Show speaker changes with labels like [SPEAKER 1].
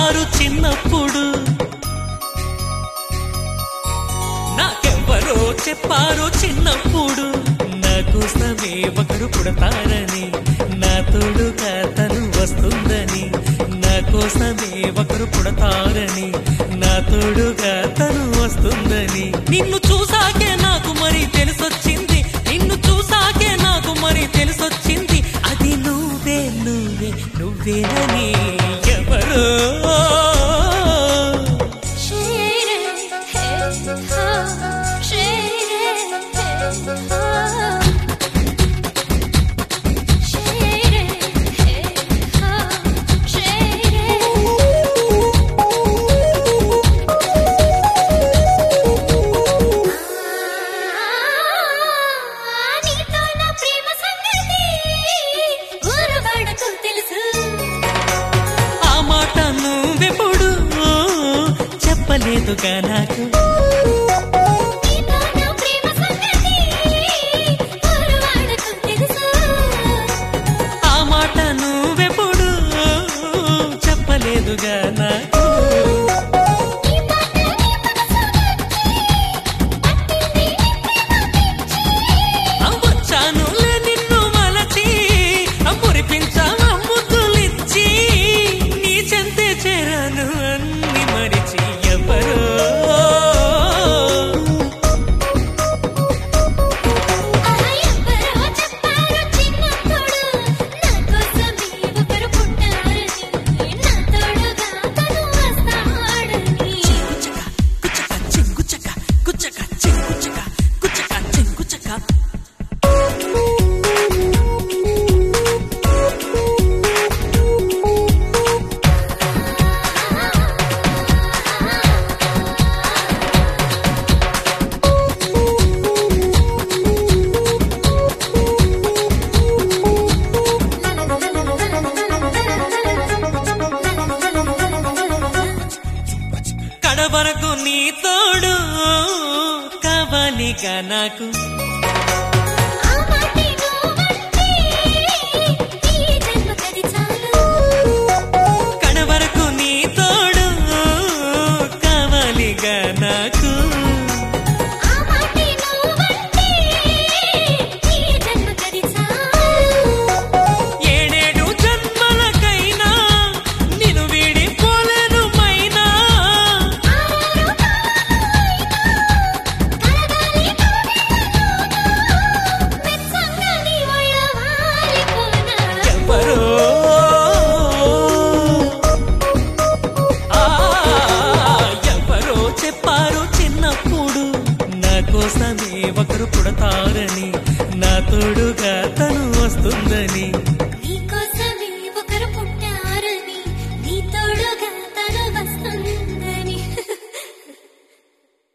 [SPEAKER 1] చెప్పారు చిన్నప్పుడు నాకెవ్వరో చెప్పారు చిన్నప్పుడు నా కోసమే ఒకరు పుడతారని నా తోడుగా తను వస్తుందని నా కోసమే ఒకరు పుడతారని నా తోడుగా తను వస్తుందని నిన్ను చూసాకే నాకు మరి తెలిసొచ్చింది నిన్ను చూసాకే నాకు మరి తెలిసొచ్చింది అది నువ్వే నువ్వే నువ్వేనని ఎవరో
[SPEAKER 2] Shaded, hey, oh, shaded, hey, oh. Shaded, hey, oh, shaded. నీతో నా ప్రేమ సంగతి ఊరవాడకు తెలుసు
[SPEAKER 1] ఆ మాట నువ్వెప్పుడు చెప్పలేదుగా నాకు
[SPEAKER 2] నీతో నా ప్రేమ సంగతి ఊరవాడకు తెలుసు
[SPEAKER 1] ఆ మాట నువ్వెప్పుడు చెప్పలేదుగా నాకు
[SPEAKER 2] ఈ మాట నీ మనసు నచ్చి పట్టింది నీ ప్రేమ పిచ్చి
[SPEAKER 1] వచ్చానులే నిన్ను మలచి మురిపించాను ముద్దులిచ్చి నీ చెంతే చేరాను అన్ని మరిచి ఎవరో
[SPEAKER 2] ఆహా ఎవ్వరో చెప్పారు చిన్నప్పుడు నా కోసమే ఒకరు పుట్టారని నా తోడుగా తను వస్తాడని
[SPEAKER 1] కుచ్చక చింగుచక కుచ్చక చింగుచక కుచ్చక చింగుచక కడవరకు నీ తోడు కావాలిగా నాకు
[SPEAKER 2] ఆ మాటే నువ్వంటే ఈ జన్మకది చాలు
[SPEAKER 1] కడవరకు నీ తోడు కావాలిగా నాకు
[SPEAKER 2] ఆ మాటే నువ్వంటే ఈ జన్మకది చాలు
[SPEAKER 1] ఏడేడు జన్మలకైనా నిన్ను వీడిపోలేను మైనా
[SPEAKER 2] ఆరారు కలగాలి మెచ్చంగా నీ ఒళ్ళ వాలిపోనా
[SPEAKER 1] ఎవరో ఆ, ఎవరో చెప్పారు చిన్నప్పుడు నా కోసమే ఒకరు పుడతారని నా తోడుగా తను వస్తుందని